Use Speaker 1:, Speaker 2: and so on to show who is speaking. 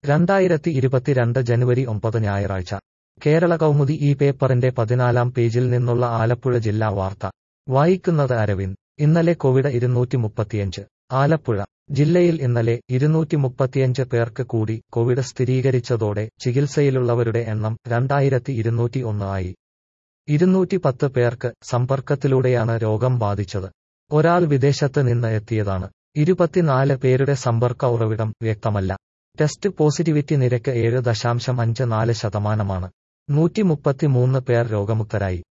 Speaker 1: രണ്ടായിരത്തി ഇരുപത്തിരണ്ട് ജനുവരി ഒമ്പത് ഞായറാഴ്ച കേരള കൗമുദി ഈ പേപ്പറിന്റെ പതിനാലാം പേജിൽ നിന്നുള്ള ആലപ്പുഴ ജില്ലാ വാർത്ത വായിക്കുന്നത് അരവിന്ദ് ഇന്നലെ കോവിഡ് ഇരുന്നൂറ്റി മുപ്പത്തിയഞ്ച് ആലപ്പുഴ ജില്ലയിൽ ഇന്നലെ ഇരുന്നൂറ്റി മുപ്പത്തിയഞ്ച് പേർക്ക് കൂടി കോവിഡ് സ്ഥിരീകരിച്ചതോടെ ചികിത്സയിലുള്ളവരുടെ എണ്ണം രണ്ടായിരത്തി ഇരുന്നൂറ്റി ഒന്ന് ആയി ഇരുന്നൂറ്റി പത്ത് പേർക്ക് സമ്പർക്കത്തിലൂടെയാണ് രോഗം ബാധിച്ചത് ഒരാൾ വിദേശത്ത് നിന്ന് എത്തിയതാണ് ഇരുപത്തിനാല് പേരുടെ സമ്പർക്ക ഉറവിടം വ്യക്തമല്ല ടെസ്റ്റ് പോസിറ്റിവിറ്റി നിരക്ക് ഏഴ് ദശാംശം അഞ്ച് നാല് ശതമാനമാണ് നൂറ്റി മുപ്പത്തിമൂന്ന് പേർ രോഗമുക്തരായി